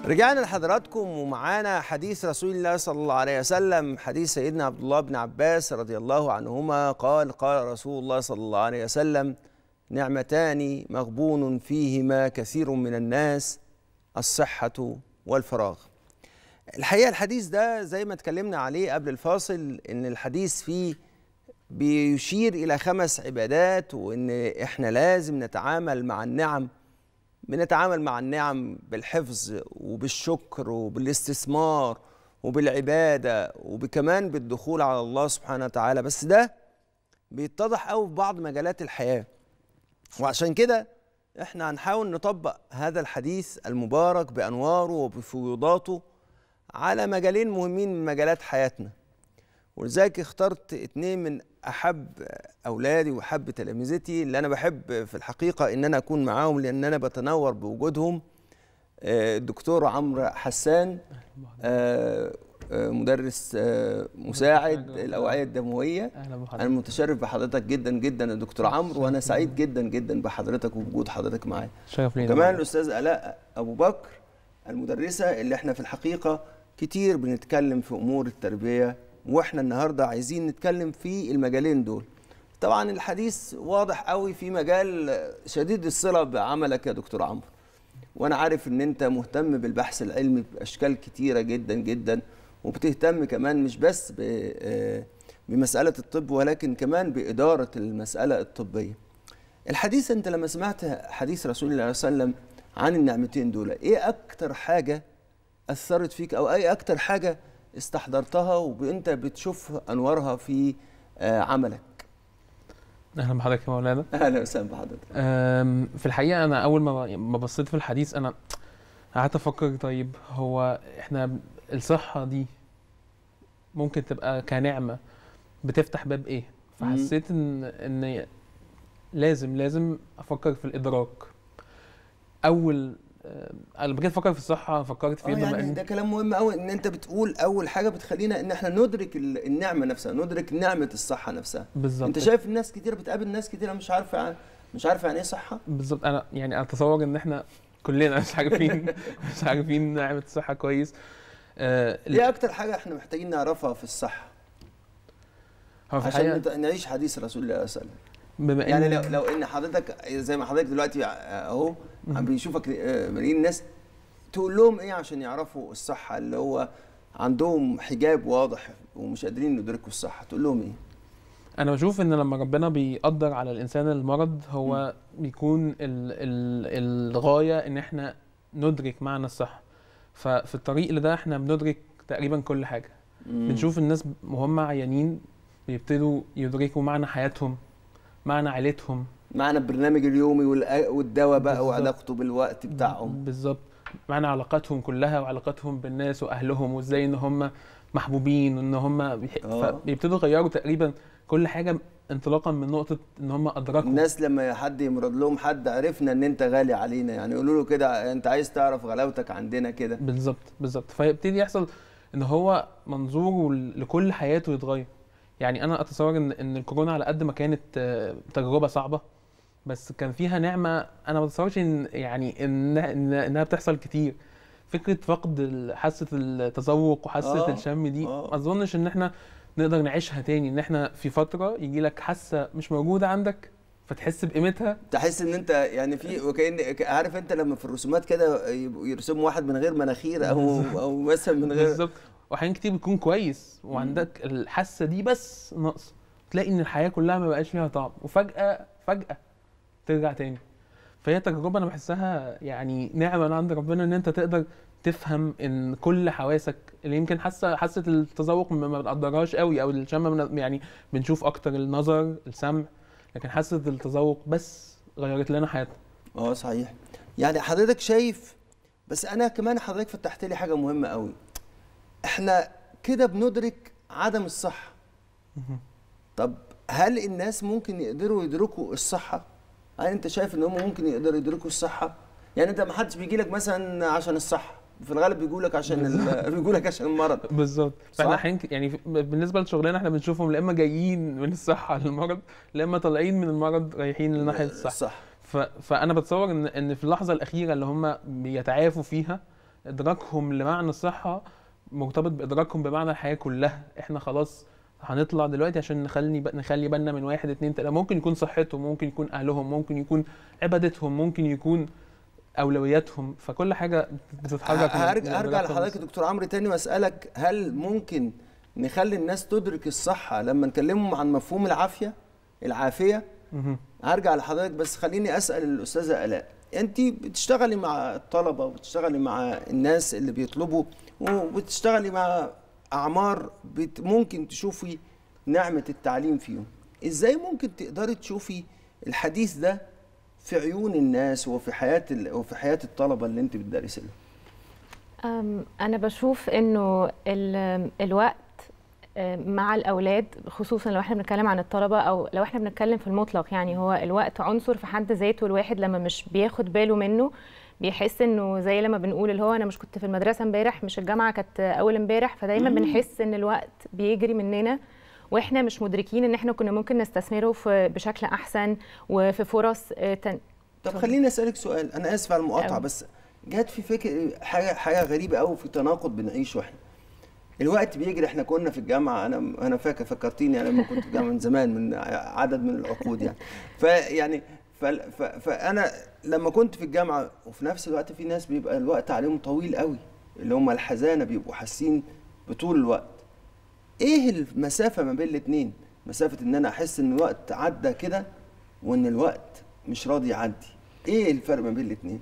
رجعنا لحضراتكم ومعانا حديث رسول الله صلى الله عليه وسلم حديث سيدنا عبد الله بن عباس رضي الله عنهما قال قال رسول الله صلى الله عليه وسلم نعمتان مغبون فيهما كثير من الناس الصحة والفراغ الحقيقة الحديث ده زي ما اتكلمنا عليه قبل الفاصل ان الحديث فيه بيشير إلى خمس عبادات وإن إحنا لازم نتعامل مع النعم بنتعامل مع النعم بالحفظ وبالشكر وبالاستثمار وبالعبادة وكمان بالدخول على الله سبحانه وتعالى بس ده بيتضح قوي في بعض مجالات الحياة وعشان كده احنا هنحاول نطبق هذا الحديث المبارك بأنواره وبفيوضاته على مجالين مهمين من مجالات حياتنا ولذلك اخترت اتنين من احب اولادي واحب تلامذتي اللي انا بحب في الحقيقه ان انا اكون معاهم لان انا بتنور بوجودهم آه، الدكتور عمرو حسان آه، آه، مدرس آه، مساعد الاوعيه الدمويه اهلا انا بحضرتك متشرف بحضرتك جدا جدا يا دكتور عمرو وانا سعيد جدا جدا بحضرتك وبوجود حضرتك معايا شرف لينا كمان الاستاذ الاء ابو بكر المدرسه اللي احنا في الحقيقه كتير بنتكلم في امور التربيه واحنا النهارده عايزين نتكلم في المجالين دول طبعا الحديث واضح قوي في مجال شديد الصله بعملك يا دكتور عمرو وانا عارف ان انت مهتم بالبحث العلمي باشكال كتيره جدا جدا وبتهتم كمان مش بس ب- آه، بمساله الطب ولكن كمان باداره المساله الطبيه الحديث انت لما سمعت حديث رسول الله صلى الله عليه وسلم عن النعمتين دول ايه اكتر حاجه اثرت فيك او اي اكتر حاجه استحضرتها وانت بتشوف انوارها في آه، عملك اهلا بحضرتك يا مولانا اهلا وسهلا بحضرتك أم، في الحقيقه انا اول ما ما بصيت في الحديث انا قعدت افكر طيب هو احنا الصحه دي ممكن تبقى كنعمه بتفتح باب ايه فحسيت ان ان لازم لازم افكر في الادراك اول أه، لما جيت افكر في الصحه فكرت في اه بما يعني إن- ده كلام مهم قوي ان انت بتقول اول حاجه بتخلينا ان احنا ندرك ال- النعمه نفسها ندرك نعمه الصحه نفسها بالظبط انت شايف الناس كتير بتقابل ناس كتير مش عارفه عن- مش عارفه يعني ايه صحه بالظبط انا يعني اتصور ان احنا كلنا مش عارفين مش عارفين نعمه الصحه كويس أه ايه اكتر حاجه احنا محتاجين نعرفها في الصحه هو في عشان الحقيقه نت- نعيش حديث رسول الله صلى الله عليه وسلم بما يعني إن- لو لو ان حضرتك زي ما حضرتك دلوقتي اهو عم بيشوفك آه، ملايين الناس تقول لهم ايه عشان يعرفوا الصحه اللي هو عندهم حجاب واضح ومش قادرين يدركوا الصحه تقول لهم ايه انا بشوف ان لما ربنا بيقدر على الانسان المرض هو بيكون ال ال الغايه ان احنا ندرك معنى الصحه ففي الطريق لده احنا بندرك تقريبا كل حاجه مم. بنشوف الناس وهم عيانين بيبتدوا يدركوا معنى حياتهم معنى عيلتهم معنا البرنامج اليومي والأ- والدواء بقى بالظبط. وعلاقته بالوقت بتاعهم بالظبط معنى علاقاتهم كلها وعلاقاتهم بالناس واهلهم وازاي ان هم محبوبين وان هم بيح... آه. فبيبتدوا يغيروا تقريبا كل حاجه انطلاقا من نقطه ان هم ادركوا الناس لما حد يمرض لهم حد عرفنا ان انت غالي علينا يعني يقولوا له كده انت عايز تعرف غلاوتك عندنا كده بالظبط بالظبط فيبتدي يحصل ان هو منظوره ل- لكل حياته يتغير يعني انا اتصور ان ان الكورونا على قد ما كانت آه، تجربه صعبه بس كان فيها نعمه انا ما اتصورش ان يعني ان إن- انها بتحصل كتير فكره فقد ال- حاسه التذوق وحاسه آه، الشم دي آه. ما اظنش ان احنا نقدر نعيشها تاني ان احنا في فتره يجي لك حاسه مش موجوده عندك فتحس بقيمتها تحس ان انت يعني في وكان عارف انت لما في الرسومات كده يبقوا يرسموا واحد من غير مناخير او او مثلا من غير بالظبط واحيانا كتير بتكون كويس وعندك الحاسه دي بس ناقصه تلاقي ان الحياه كلها ما بقاش فيها طعم وفجاه فجاه ترجع تاني فهي تجربه انا بحسها يعني نعمه من عند ربنا ان انت تقدر تفهم ان كل حواسك اللي يمكن حاسه حاسه التذوق ما ما بنقدرهاش قوي او الشم من- يعني بنشوف اكتر النظر السمع لكن حاسه التذوق بس غيرت لنا حياتنا اه صحيح يعني حضرتك شايف بس انا كمان حضرتك فتحت لي حاجه مهمه قوي احنا كده بندرك عدم الصحه طب هل الناس ممكن يقدروا يدركوا الصحه هل انت شايف ان هم ممكن يقدروا يدركوا الصحه يعني انت ما حدش بيجي لك مثلا عشان الصحه في الغالب بيجوا لك عشان ال- بيجوا لك عشان المرض بالظبط صح؟ فاحنا احيانا ك- يعني في- بالنسبه لشغلنا احنا بنشوفهم لا اما جايين من الصحه للمرض لا اما طالعين من المرض رايحين لناحيه الصحه صح ف... فانا بتصور ان ان في اللحظه الاخيره اللي هم بيتعافوا فيها ادراكهم لمعنى الصحه مرتبط بادراكهم بمعنى الحياه كلها احنا خلاص هنطلع دلوقتي عشان نخلي نخلي بالنا من واحد اتنين تلاته ممكن يكون صحتهم ممكن يكون اهلهم ممكن يكون عبادتهم ممكن يكون اولوياتهم فكل حاجه بتتحرك من- من هرجع هرجع إدراكهم لحضرتك يا دكتور عمرو تاني واسالك هل ممكن نخلي الناس تدرك الصحه لما نكلمهم عن مفهوم العافيه العافيه مهم. هرجع لحضرتك بس خليني اسال الاستاذه الاء انت بتشتغلي مع الطلبه وبتشتغلي مع الناس اللي بيطلبوا وبتشتغلي مع اعمار بت ممكن تشوفي نعمه التعليم فيهم ازاي ممكن تقدري تشوفي الحديث ده في عيون الناس وفي حياه ال- وفي حياه الطلبه اللي انت بتدرسي لهم أم، أنا بشوف إنه ال- الوقت أم، مع الأولاد خصوصا لو احنا بنتكلم عن الطلبة أو لو احنا بنتكلم في المطلق يعني هو الوقت عنصر في حد ذاته الواحد لما مش بياخد باله منه بيحس انه زي لما بنقول اللي هو انا مش كنت في المدرسه امبارح مش الجامعه كانت اول امبارح فدايما بنحس ان الوقت بيجري مننا واحنا مش مدركين ان احنا كنا ممكن نستثمره في بشكل احسن وفي فرص آه، تن... طب اتفضل. خليني اسالك سؤال انا اسف على المقاطعه أوي. بس جت في فكر حاجه حاجه غريبه قوي في تناقض بنعيشه احنا الوقت بيجري احنا كنا في الجامعه انا انا فاكر فكرتيني انا لما كنت في الجامعه من زمان من عدد من العقود يعني فيعني ف- ف- فانا لما كنت في الجامعه وفي نفس الوقت في ناس بيبقى الوقت عليهم طويل قوي اللي هم الحزانه بيبقوا حاسين بطول الوقت ايه المسافه ما بين الاثنين مسافه ان انا احس ان الوقت عدى كده وان الوقت مش راضي يعدي ايه الفرق ما بين الاثنين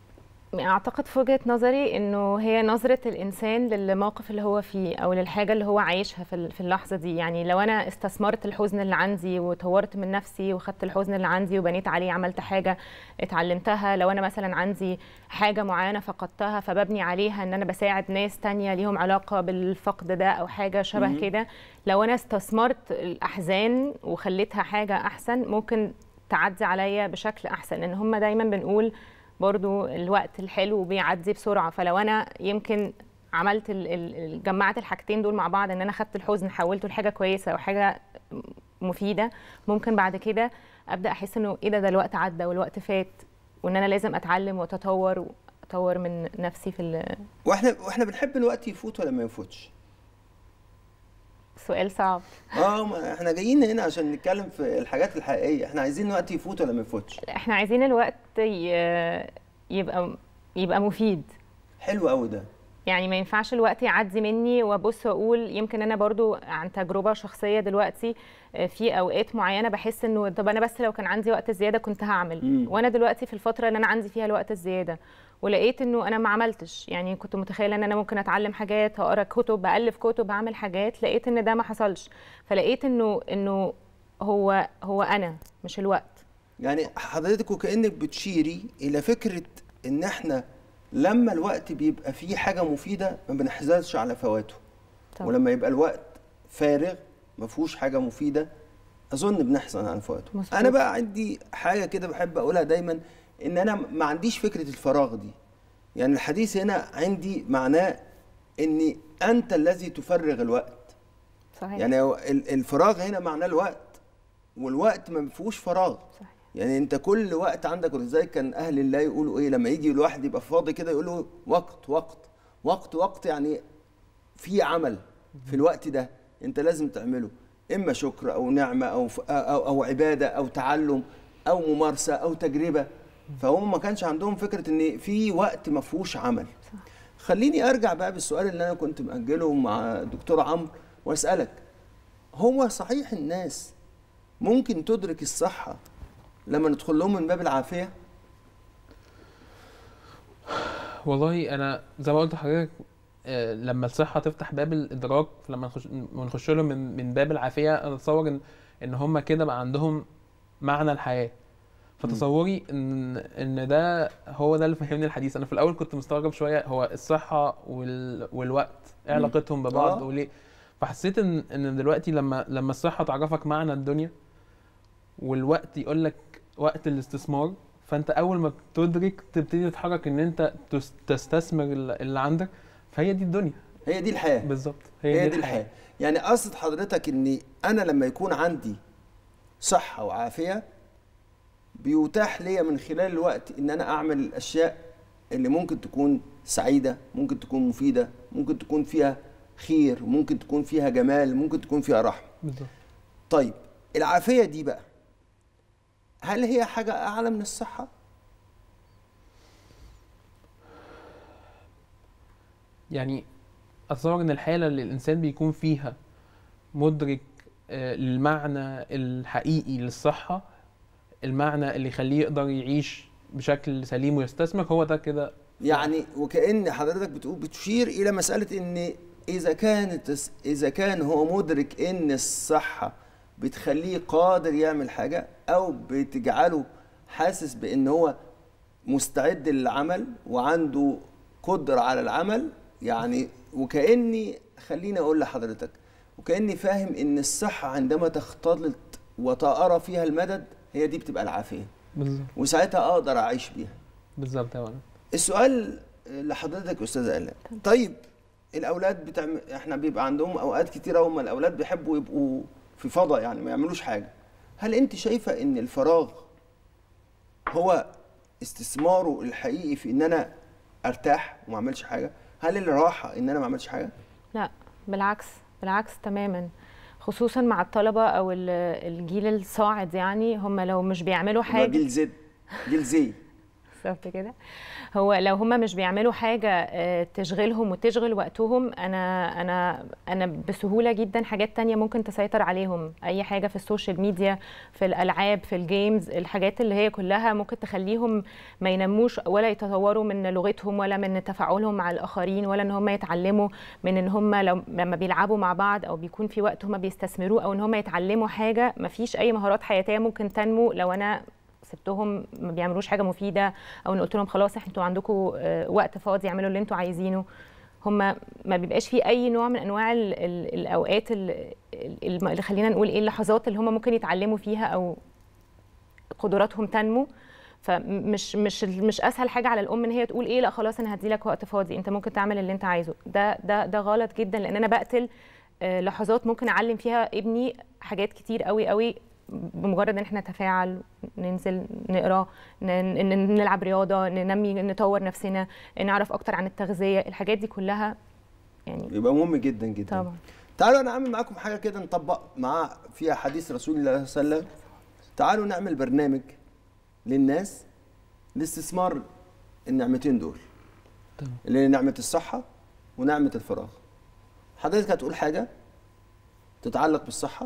اعتقد في وجهه نظري انه هي نظره الانسان للموقف اللي هو فيه او للحاجه اللي هو عايشها في ال- في اللحظه دي يعني لو انا استثمرت الحزن اللي عندي وطورت من نفسي وخدت الحزن اللي عندي وبنيت عليه عملت حاجه اتعلمتها لو انا مثلا عندي حاجه معينه فقدتها فببني عليها ان انا بساعد ناس تانية ليهم علاقه بالفقد ده او حاجه شبه مهم. كده لو انا استثمرت الاحزان وخليتها حاجه احسن ممكن تعدي عليا بشكل احسن لان هم دايما بنقول برضو الوقت الحلو بيعدي بسرعه فلو انا يمكن عملت ال- ال- ال- جمعت الحاجتين دول مع بعض ان انا خدت الحزن حولته لحاجه كويسه وحاجه مفيده ممكن بعد كده ابدا احس انه ايه ده ده الوقت عدى والوقت فات وان انا لازم اتعلم واتطور واطور من نفسي في ال- واحنا واحنا بنحب الوقت يفوت ولا ما يفوتش سؤال صعب اه ما احنا جايين هنا عشان نتكلم في الحاجات الحقيقيه احنا عايزين الوقت يفوت ولا ما يفوتش احنا عايزين الوقت ي- يبقى يبقى مفيد حلو قوي ده يعني ما ينفعش الوقت يعدي مني وابص واقول يمكن انا برضو عن تجربه شخصيه دلوقتي آه، في اوقات معينه بحس انه طب انا بس لو كان عندي وقت زياده كنت هعمل مم. وانا دلوقتي في الفتره اللي انا عندي فيها الوقت الزياده ولقيت انه انا ما عملتش يعني كنت متخيله ان انا ممكن اتعلم حاجات اقرا كتب الف كتب اعمل حاجات لقيت ان ده ما حصلش فلقيت انه انه هو هو انا مش الوقت يعني حضرتك وكانك بتشيري الى فكره ان احنا لما الوقت بيبقى فيه حاجه مفيده ما بنحزنش على فواته طبعا. ولما يبقى الوقت فارغ ما فيهوش حاجه مفيده اظن بنحزن على فواته مظبوط. انا بقى عندي حاجه كده بحب اقولها دايما ان انا ما عنديش فكره الفراغ دي يعني الحديث هنا عندي معناه ان انت الذي تفرغ الوقت صحيح يعني هو ال- الفراغ هنا معناه الوقت والوقت ما فيهوش فراغ صحيح. يعني انت كل وقت عندك ولذلك كان اهل الله يقولوا ايه لما يجي الواحد يبقى فاضي كده يقولوا وقت وقت وقت وقت يعني في عمل في الوقت ده انت لازم تعمله اما شكر او نعمه او ف- او, أو عباده او تعلم او ممارسه او تجربه فهم ما كانش عندهم فكره ان في وقت ما فيهوش عمل صح. خليني ارجع بقى بالسؤال اللي انا كنت مأجله مع دكتور عمرو واسالك هو صحيح الناس ممكن تدرك الصحه لما ندخل لهم من باب العافيه والله انا زي ما قلت لحضرتك آه، لما الصحه تفتح باب الادراك لما نخش نخش لهم من من باب العافيه انا اتصور ان ان هم كده بقى عندهم معنى الحياه فتصوري ان ان ده هو ده اللي فهمني الحديث انا في الاول كنت مستغرب شويه هو الصحه وال... والوقت ايه مم. علاقتهم ببعض آه. وليه فحسيت ان ان دلوقتي لما لما الصحه تعرفك معنى الدنيا والوقت يقول لك وقت الاستثمار فانت اول ما بتدرك تبتدي تتحرك ان انت تس- تستثمر ال- اللي عندك فهي دي الدنيا هي دي الحياه بالظبط هي دي الحياه يعني قصد حضرتك ان انا لما يكون عندي صحه وعافيه بيتاح لي من خلال الوقت ان انا اعمل الاشياء اللي ممكن تكون سعيده ممكن تكون مفيده ممكن تكون فيها خير ممكن تكون فيها جمال ممكن تكون فيها رحمه بالظبط طيب العافيه دي بقى هل هي حاجه اعلى من الصحه يعني اتصور ان الحاله اللي الانسان بيكون فيها مدرك آه، للمعنى الحقيقي للصحه المعنى اللي يخليه يقدر يعيش بشكل سليم ويستثمر هو ده كده يعني وكأن حضرتك بتقول بتشير إلى مسألة إن إذا كانت إذا كان هو مدرك إن الصحة بتخليه قادر يعمل حاجة أو بتجعله حاسس بإن هو مستعد للعمل وعنده قدرة على العمل يعني وكأني خليني أقول لحضرتك وكأني فاهم إن الصحة عندما تختلط وتأرى فيها المدد هي دي بتبقى العافية بالظبط وساعتها أقدر أعيش بيها بالظبط يا ولد. السؤال لحضرتك استاذه الاء طيب الاولاد بتعمل احنا بيبقى عندهم اوقات كتيره هم الاولاد بيحبوا يبقوا في فضاء يعني ما يعملوش حاجه هل انت شايفه ان الفراغ هو استثماره الحقيقي في ان انا ارتاح وما اعملش حاجه هل الراحه ان انا ما اعملش حاجه لا بالعكس بالعكس تماما خصوصا مع الطلبه او ال- الجيل الصاعد يعني هم لو مش بيعملوا هو حاجه جيل زد جيل زي بالظبط كده هو لو هم مش بيعملوا حاجه آه، تشغلهم وتشغل وقتهم انا انا انا بسهوله جدا حاجات تانية ممكن تسيطر عليهم اي حاجه في السوشيال ميديا في الالعاب في الجيمز الحاجات اللي هي كلها ممكن تخليهم ما ينموش ولا يتطوروا من لغتهم ولا من تفاعلهم مع الاخرين ولا ان هم يتعلموا من ان هم لو لما بيلعبوا مع بعض او بيكون في وقت هم بيستثمروه او ان هم يتعلموا حاجه ما فيش اي مهارات حياتيه ممكن تنمو لو انا سبتهم ما بيعملوش حاجه مفيده او ان قلت لهم خلاص انتوا عندكم آه، وقت فاضي اعملوا اللي انتوا عايزينه هم ما بيبقاش في اي نوع من انواع ال ال الاوقات ال- ال- اللي خلينا نقول ايه اللحظات اللي هم ممكن يتعلموا فيها او قدراتهم تنمو فمش مش مش اسهل حاجه على الام ان هي تقول ايه لا خلاص انا هدي لك وقت فاضي انت ممكن تعمل اللي انت عايزه ده ده ده غلط جدا لان انا بقتل آه، لحظات ممكن اعلم فيها ابني حاجات كتير قوي قوي بمجرد ان احنا نتفاعل ننزل نقرا ن- ن- نلعب رياضه ننمي نطور نفسنا نعرف اكتر عن التغذيه الحاجات دي كلها يعني يبقى مهم جدا جدا طبعا تعالوا انا اعمل معاكم حاجه كده نطبق مع فيها حديث رسول الله صلى الله عليه وسلم تعالوا نعمل برنامج للناس لاستثمار النعمتين دول تمام. اللي هي نعمه الصحه ونعمه الفراغ حضرتك هتقول حاجه تتعلق بالصحه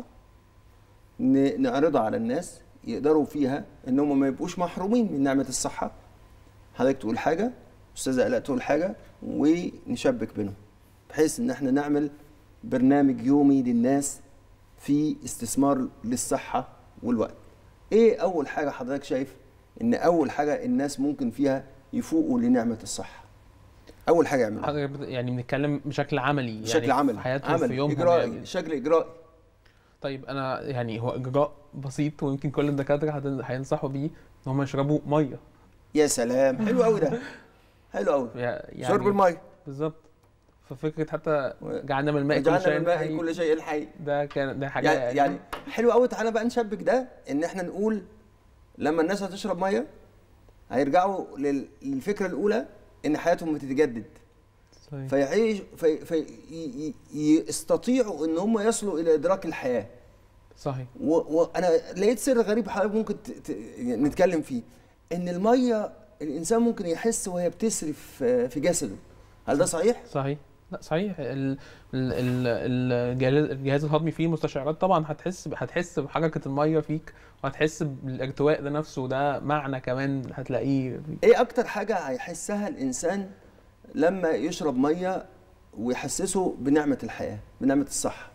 ن- نعرضها على الناس يقدروا فيها ان هم ما يبقوش محرومين من نعمه الصحه حضرتك تقول حاجه استاذه الاء تقول حاجه ونشبك بينهم بحيث ان احنا نعمل برنامج يومي للناس في استثمار للصحه والوقت ايه اول حاجه حضرتك شايف ان اول حاجه الناس ممكن فيها يفوقوا لنعمه الصحه اول حاجه يعملوها حضرتك بت- يعني بنتكلم بشكل عملي بشكل يعني عملي في حياتهم عملي في يومهم اجرائي يعني. شكل اجرائي طيب انا يعني هو اجراء بسيط ويمكن كل الدكاتره هتن- هينصحوا بيه ان هم يشربوا ميه يا سلام حلو قوي ده حلو قوي يعني شرب الميه بالظبط ففكره حتى و- جعلنا من الماء كل وجعلنا من شيء الماء حي كل شيء حي ده كان ده حاجه يعني, يعني حلو قوي تعالى بقى نشبك ده ان احنا نقول لما الناس هتشرب ميه هيرجعوا لل- للفكره الاولى ان حياتهم بتتجدد صحيح. فيعيش في في ي- ي- يستطيعوا ان هم يصلوا الى ادراك الحياه صحيح و- وانا لقيت سر غريب حضرتك ممكن ت- ت- نتكلم فيه ان الميه الانسان ممكن يحس وهي بتسري في في جسده هل ده صحيح صحيح لا صحيح ال ال ال الجهاز الجهاز الهضمي فيه مستشعرات طبعا هتحس هتحس بحركه الميه فيك وهتحس بالارتواء ده نفسه ده معنى كمان هتلاقيه ايه اكتر حاجه هيحسها الانسان لما يشرب ميه ويحسسه بنعمه الحياه بنعمه الصحه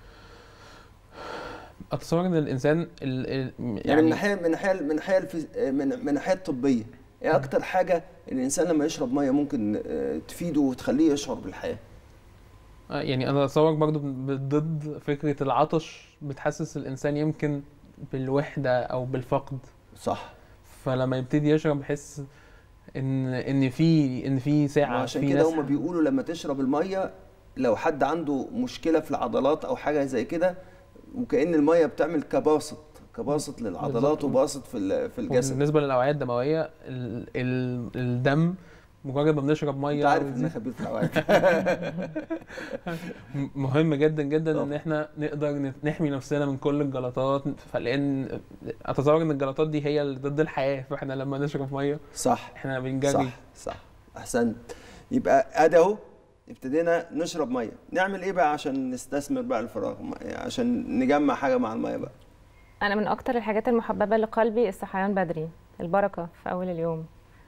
اتصور ان الانسان ال ال يعني, يعني من ناحيه من ناحيه من ناحيه الفيز- من من ناحيه الطبيه ايه اكتر حاجه الانسان لما يشرب ميه ممكن آه، تفيده وتخليه يشعر بالحياه آه، يعني انا اتصور برضو ضد فكره العطش بتحسس الانسان يمكن بالوحده او بالفقد صح فلما يبتدي يشرب يحس ان ان في ان في ساعه وعشان في كده ناس هم بيقولوا لما تشرب الميه لو حد عنده مشكله في العضلات او حاجه زي كده وكأن الميه بتعمل كباسط كباسط للعضلات بالظبط. وباسط في ال- في الجسد بالنسبه للاوعيه الدمويه ال ال الدم مجرد ما بنشرب انت ميه عارف أو ان دي- انا خبير في الاوقات م- مهم جدا جدا ان طبعا. احنا نقدر ن- نحمي نفسنا من كل الجلطات فلان اتصور ان الجلطات دي هي اللي ضد الحياه فاحنا لما نشرب ميه صح احنا بنجري صح صح احسنت يبقى ادي اهو ابتدينا نشرب ميه نعمل ايه بقى عشان نستثمر بقى الفراغ م- عشان نجمع حاجه مع الميه بقى انا من اكتر الحاجات المحببه لقلبي الصحيان بدري البركه في اول اليوم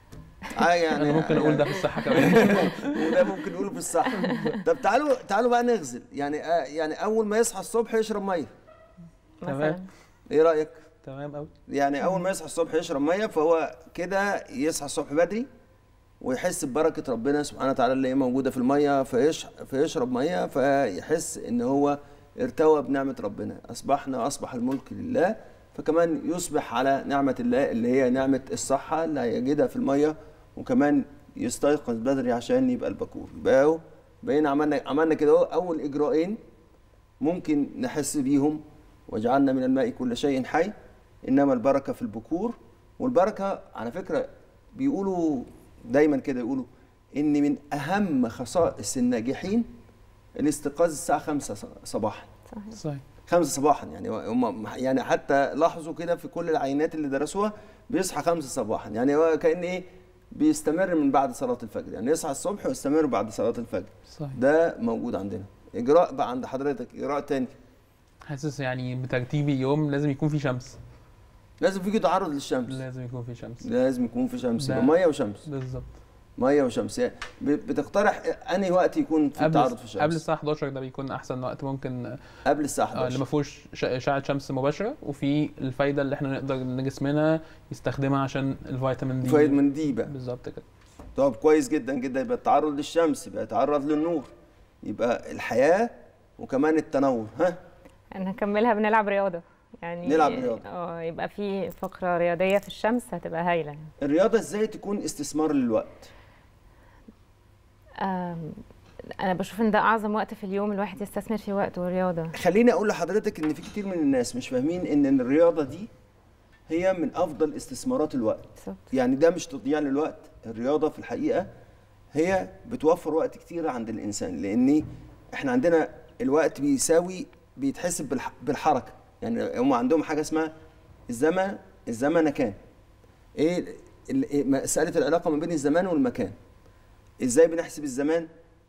اه يعني انا ممكن اقول ده في الصحه كمان وده ممكن نقوله في الصح طب تعالوا تعالوا بقى نغزل يعني آه يعني اول ما يصحى الصبح يشرب ميه تمام. مثلا ايه رايك تمام قوي يعني اول ما يصحى الصبح يشرب ميه فهو كده يصحى الصبح بدري ويحس ببركه ربنا سبحانه وتعالى اللي هي موجوده في الميه فيش فيشرب ميه فيحس ان هو ارتوى بنعمه ربنا اصبحنا اصبح الملك لله فكمان يصبح على نعمه الله اللي هي نعمه الصحه اللي هيجدها في الميه وكمان يستيقظ بدري عشان يبقى البكور يبقى اهو بقينا عملنا عملنا كده اهو اول اجراءين ممكن نحس بيهم وجعلنا من الماء كل شيء حي انما البركه في البكور والبركه على فكره بيقولوا دايما كده يقولوا ان من اهم خصائص الناجحين الاستيقاظ الساعه 5 صباحا صحيح صحيح 5 صباحا يعني هم يعني حتى لاحظوا كده في كل العينات اللي درسوها بيصحى 5 صباحا يعني هو كان ايه بيستمر من بعد صلاه الفجر يعني يصحى الصبح ويستمر بعد صلاه الفجر صحيح ده موجود عندنا اجراء بقى عند حضرتك اجراء تاني حاسس يعني بترتيب يوم لازم يكون في شمس لازم فيك تعرض للشمس لازم يكون في شمس لازم يكون في شمس ده- يبقى ميه وشمس بالظبط ميه وشمس يعني ب- بتقترح انهي وقت يكون في قبل التعرض في الشمس قبل الساعه 11 ده بيكون احسن وقت ممكن قبل الساعه آه، اللي 11 ما فيهوش ش- اشعه شمس مباشره وفي الفايده اللي احنا نقدر ان جسمنا يستخدمها عشان الفيتامين دي فيتامين دي بقى بالظبط كده طب كويس جدا جدا يبقى التعرض للشمس يبقى يتعرض للنور يبقى الحياه وكمان التنور ها نكملها بنلعب رياضه يعني نلعب رياضة. اه يبقى في فقره رياضيه في الشمس هتبقى هايله يعني. الرياضه ازاي تكون استثمار للوقت آم، انا بشوف ان ده اعظم وقت في اليوم الواحد يستثمر فيه وقته والرياضه خليني اقول لحضرتك ان في كتير من الناس مش فاهمين ان الرياضه دي هي من افضل استثمارات الوقت بالظبط يعني ده مش تضييع للوقت الرياضه في الحقيقه هي بتوفر وقت كتير عند الانسان لان احنا عندنا الوقت بيساوي بيتحسب بالح- بالحركه يعني هم عندهم حاجه اسمها الزمن الزمنكان ايه ال- إيه مساله العلاقه ما بين الزمان والمكان ازاي بنحسب الزمان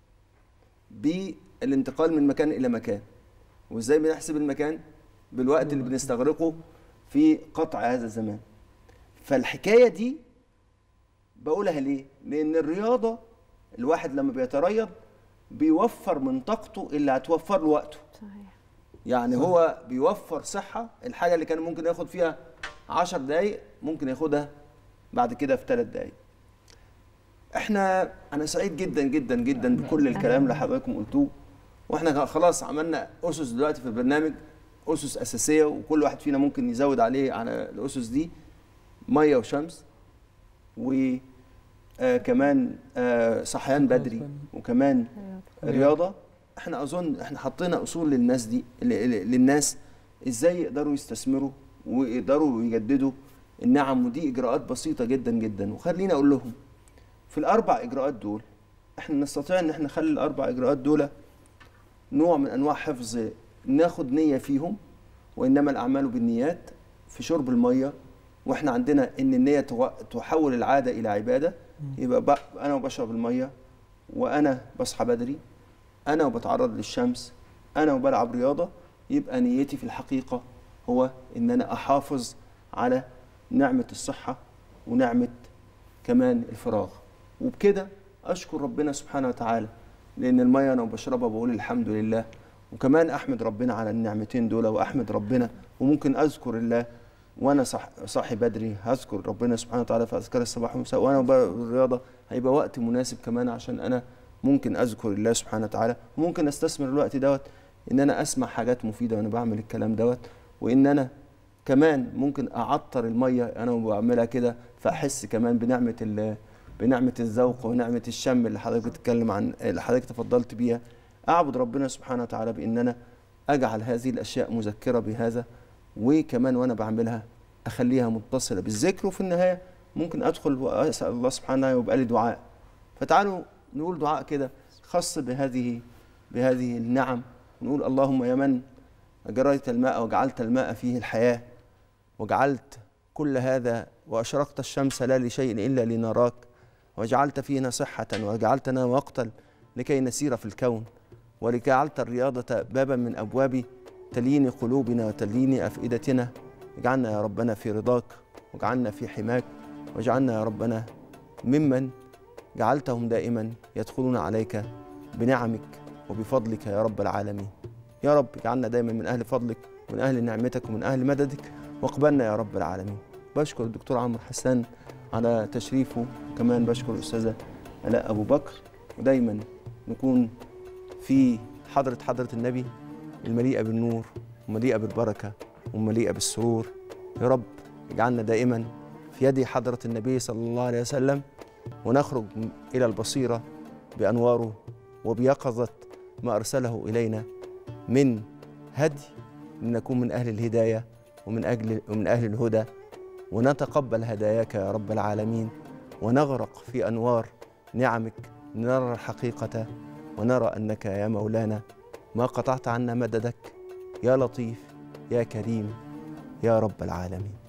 بالانتقال من مكان الى مكان وازاي بنحسب المكان بالوقت اللي بنستغرقه في قطع هذا الزمان فالحكايه دي بقولها ليه؟ لأن الرياضة الواحد لما بيتريض بيوفر من طاقته اللي هتوفر له وقته صحيح يعني هو بيوفر صحة الحاجة اللي كان ممكن ياخد فيها عشر دقايق ممكن ياخدها بعد كده في ثلاث دقايق احنا انا سعيد جدا جدا جدا بكل الكلام اللي حضراتكم قلتوه واحنا خلاص عملنا اسس دلوقتي في البرنامج اسس اساسيه وكل واحد فينا ممكن يزود عليه على الاسس دي ميه وشمس وكمان صحيان بدري وكمان رياضة. رياضه احنا اظن احنا حطينا اصول للناس دي ل- ل- للناس ازاي يقدروا يستثمروا ويقدروا يجددوا النعم ودي اجراءات بسيطه جدا جدا وخليني اقول لهم في الاربع اجراءات دول احنا نستطيع ان احنا نخلي الاربع اجراءات دول نوع من انواع حفظ ناخد نيه فيهم وانما الاعمال بالنيات في شرب الميه واحنا عندنا ان النيه تو- تحول العاده الى عباده يبقى ب- انا وبشرب الميه وانا بصحى بدري انا وبتعرض للشمس انا وبلعب رياضه يبقى نيتي في الحقيقه هو ان انا احافظ على نعمه الصحه ونعمه كمان الفراغ وبكده اشكر ربنا سبحانه وتعالى لان الميه انا وبشربها بقول الحمد لله وكمان احمد ربنا على النعمتين دول واحمد ربنا وممكن اذكر الله وانا صح صاحي بدري هذكر ربنا سبحانه وتعالى في اذكار الصباح والمساء وانا بالرياضه هيبقى وقت مناسب كمان عشان انا ممكن اذكر الله سبحانه وتعالى وممكن استثمر الوقت دوت ان انا اسمع حاجات مفيده وانا بعمل الكلام دوت وان انا كمان ممكن اعطر الميه انا وبعملها كده فاحس كمان بنعمه ال- بنعمه الذوق ونعمه الشم اللي حضرتك بتتكلم عن اللي حضرتك تفضلت بيها اعبد ربنا سبحانه وتعالى بان انا اجعل هذه الاشياء مذكره بهذا وكمان وانا بعملها اخليها متصله بالذكر وفي النهايه ممكن ادخل واسال الله سبحانه ويبقى لي دعاء فتعالوا نقول دعاء كده خاص بهذه بهذه النعم نقول اللهم يا من أجريت الماء وجعلت الماء فيه الحياة وجعلت كل هذا وأشرقت الشمس لا لشيء إلا لنراك وجعلت فينا صحة وجعلتنا وقتا لكي نسير في الكون وجعلت الرياضة بابا من أبواب تلين قلوبنا وتلين أفئدتنا اجعلنا يا ربنا في رضاك واجعلنا في حماك واجعلنا يا ربنا ممن جعلتهم دائما يدخلون عليك بنعمك وبفضلك يا رب العالمين يا رب اجعلنا دائما من أهل فضلك ومن أهل نعمتك ومن أهل مددك واقبلنا يا رب العالمين بشكر الدكتور عمرو حسان على تشريفه كمان بشكر الأستاذة آلاء أبو بكر ودايما نكون في حضرة حضرة النبي المليئة بالنور ومليئة بالبركة ومليئة بالسرور يا رب اجعلنا دائما في يد حضرة النبي صلى الله عليه وسلم ونخرج إلى البصيرة بأنواره وبيقظة ما أرسله إلينا من هدي لنكون من أهل الهداية ومن أجل ومن أهل الهدى ونتقبل هداياك يا رب العالمين ونغرق في أنوار نعمك نرى الحقيقة ونرى أنك يا مولانا ما قطعت عنا مددك يا لطيف يا كريم يا رب العالمين